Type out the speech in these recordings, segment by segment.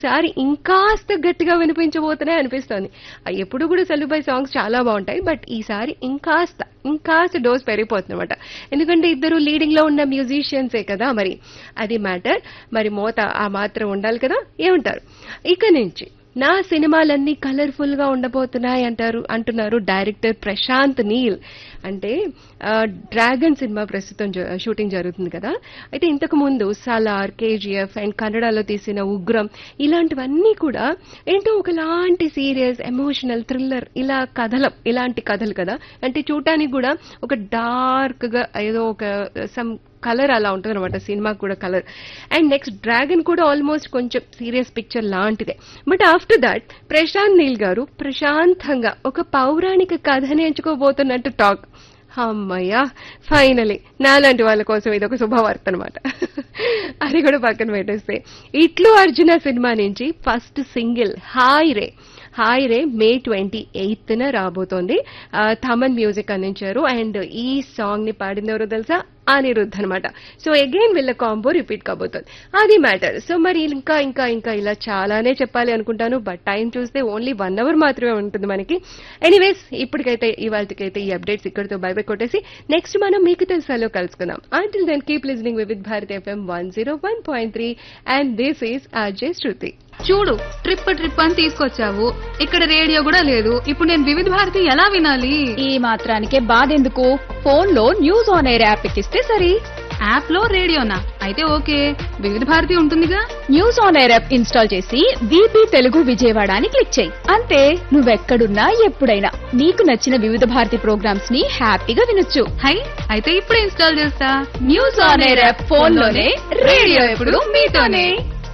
సారి ఇంకాస్త గట్టిగా వినిపించబోతున్నాయి అనిపిస్తోంది ఆ ఎప్పుడు కూడా సెల్లుబాయ్ సాంగ్స్ చాలా బాగుంటాయి బట్ ఈసారి ఇంకాస్త ఇంకాస్త డోస్ పెరిగిపోతుంది అనమాట ఎందుకంటే ఇద్దరు లీడింగ్ లో ఉన్న మ్యూజిషియన్సే కదా మరి అది మ్యాటర్ మరి మోత ఆ మాత్రం ఉండాలి కదా ఏమంటారు ఇక నుంచి నా సినిమాలన్నీ కలర్ఫుల్ గా ఉండబోతున్నాయి అంటారు అంటున్నారు డైరెక్టర్ ప్రశాంత్ నీల్ అంటే ఆ, డ్రాగన్ సినిమా ప్రస్తుతం జ- షూటింగ్ జరుగుతుంది కదా అయితే ఇంతకు ముందు సలార్ కేజీఎఫ్ అండ్ కన్నడలో తీసిన ఉగ్రం ఇలాంటివన్నీ కూడా ఏంటో ఒకలాంటి సీరియస్ ఎమోషనల్ థ్రిల్లర్ ఇలా కథలం ఇలాంటి కథలు కదా అంటే చూడటానికి కూడా ఒక డార్క్ గా ఏదో ఒక సమ్ కలర్ అలా ఉంటుంది అనమాట సినిమాకి కూడా కలర్ అండ్ నెక్స్ట్ డ్రాగన్ కూడా ఆల్మోస్ట్ కొంచెం సీరియస్ పిక్చర్ లాంటిదే but after that Prashanth Neel garu ప్రశాంతంగా ఒక పౌరాణిక కథని ఎంచుకోబోతున్నట్టు టాక్ అమ్మయ్యా ఫైనలీ నాలాంటి వాళ్ళ కోసం ఇది ఒక శుభవార్త అనమాట అది కూడా పక్కన పెట్టేస్తే ఇట్లు అర్జున సినిమా నుంచి ఫస్ట్ సింగిల్ హాయ్ రే హాయ్ రే మే ట్వంటీ ఎయిత్ న రాబోతోంది ఆ, థమన్ మ్యూజిక్ అందించారు అండ్ ఈ సాంగ్ ని పాడింది ఎవరో తెలుసా అనిరుద్ధ్ అనమాట సో అగైన్ వీళ్ళ కాంబో రిపీట్ కాబోతోంది అది మ్యాటర్ సో మరి ఇంకా ఇంకా ఇంకా ఇలా చాలానే చెప్పాలి అనుకుంటాను బట్ టైం చూస్తే ఓన్లీ వన్ అవర్ మాత్రమే ఉంటుంది మనకి ఎనీవేస్ ఇప్పటికైతే ఇవాళకైతే ఈ అప్డేట్స్ ఇక్కడితో బై బై కొట్టేసి నెక్స్ట్ మనం మీకు తెలుసాలో కలుసుకుందాం until then keep listening with Bharat FM one zero one point three and this is Ajay Shruti చూడు ట్రిప్ ట్రిప్ అని తీసుకొచ్చావు ఇక్కడ రేడియో కూడా లేదు ఇప్పుడు నేను వివిధ భారతి ఎలా వినాలి ఈ మాత్రానికే బాధెందుకు ఫోన్ లో న్యూస్ ఆన్ ఎయిర్ యాప్ ఎక్కిస్తే సరి యాప్ లో రేడియోనా అయితే ఓకే వివిధ భారతి ఉంటుందిగా News on AIR app install చేసి బీపీ తెలుగు విజయవాడ అని క్లిక్ చేయి అంతే నువ్వెక్కడున్నా ఎప్పుడైనా నీకు నచ్చిన వివిధ భారతి ప్రోగ్రామ్స్ ని హ్యాపీగా వినొచ్చు హై అయితే ఇప్పుడే ఇన్స్టాల్ చేస్తా News on AIR app phone లోనే రేడియో ఎప్పుడు మీతోనే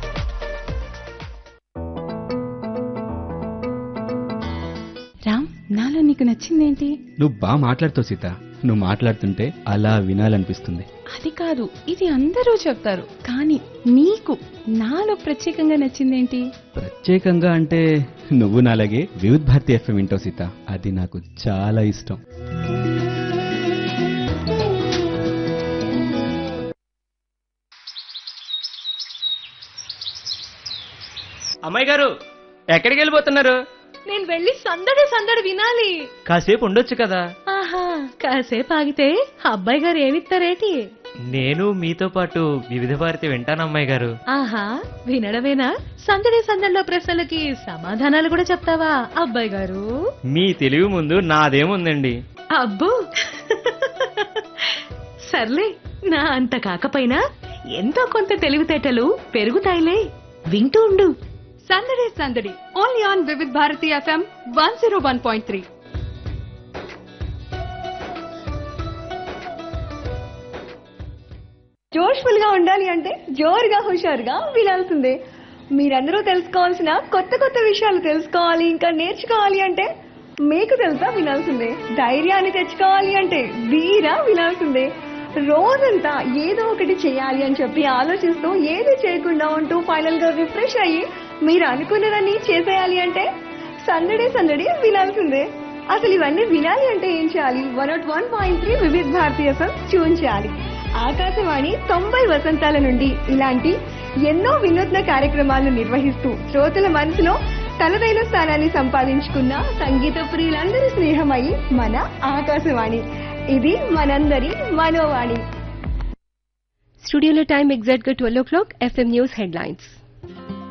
రామ్ నాలో నీకు నచ్చిందేంటి నువ్వు బాగా మాట్లాడుతావు సీత నువ్వు మాట్లాడుతుంటే అలా వినాలనిపిస్తుంది అది కాదు ఇది అందరూ చెప్తారు కానీ నీకు నాలో ప్రత్యేకంగా నచ్చిందేంటి ప్రత్యేకంగా అంటే నువ్వు నాలాగే వివిధ్ భారతి ఎఫ్ఎం వింటావు సీత అది నాకు చాలా ఇష్టం అమ్మాయి గారు ఎక్కడికి వెళ్ళిపోతున్నారు నేను వెళ్ళి సందడి సందడి వినాలి కాసేపు ఉండొచ్చు కదా ఆహా కాసేపు ఆగితే అబ్బాయి గారు ఏమిస్తారేటి నేను మీతో పాటు వివిధ భారతి వింటాను అమ్మాయి గారు ఆహా వినడమేనా సందడి సందడిలో ప్రశ్నలకి సమాధానాలు కూడా చెప్తావా అబ్బాయి గారు మీ తెలివి ముందు నాదేముందండి అబ్బో సర్లే నా అంత కాకపోయినా ఎంతో కొంత తెలివితేటలు పెరుగుతాయిలే వింటూ ఉండు సందడి సందడి only on Vividh Bharati FM one zero one point three జోష్ఫుల్ గా ఉండాలి అంటే జోరుగా హుషారుగా వినాల్సిందే మీరందరూ తెలుసుకోవాల్సిన కొత్త కొత్త విషయాలు తెలుసుకోవాలి ఇంకా నేర్చుకోవాలి అంటే మీకు తెలుసా వినాల్సిందే ధైర్యాన్ని తెచ్చుకోవాలి అంటే ధీరా వినాల్సిందే రోజంతా ఏదో ఒకటి చేయాలి అని చెప్పి ఆలోచిస్తూ ఏది చేయకుండా ఉంటూ ఫైనల్ గా రిఫ్రెష్ అయ్యి మీరు అనుకున్నదాన్ని చేసేయాలి అంటే సందడి సందడి వినాల్సిందే అసలు ఇవన్నీ వినాలి అంటే ఏం చేయాలి one nought one point three Vividh భారతీయ ట్యూన్ చేయాలి ఆకాశవాణి తొంభై వసంతాల నుండి ఇలాంటి ఎన్నో వినూత్న కార్యక్రమాలను నిర్వహిస్తూ శ్రోతల మనసులో తనదైన స్థానాన్ని సంపాదించుకున్న సంగీత ప్రియులందరి స్నేహమై మన ఆకాశవాణి ఇది మనందరి మనోవాణి స్టూడియోలో టైం ఎగ్జాక్ట్ గా twelve o'clock FM news headlines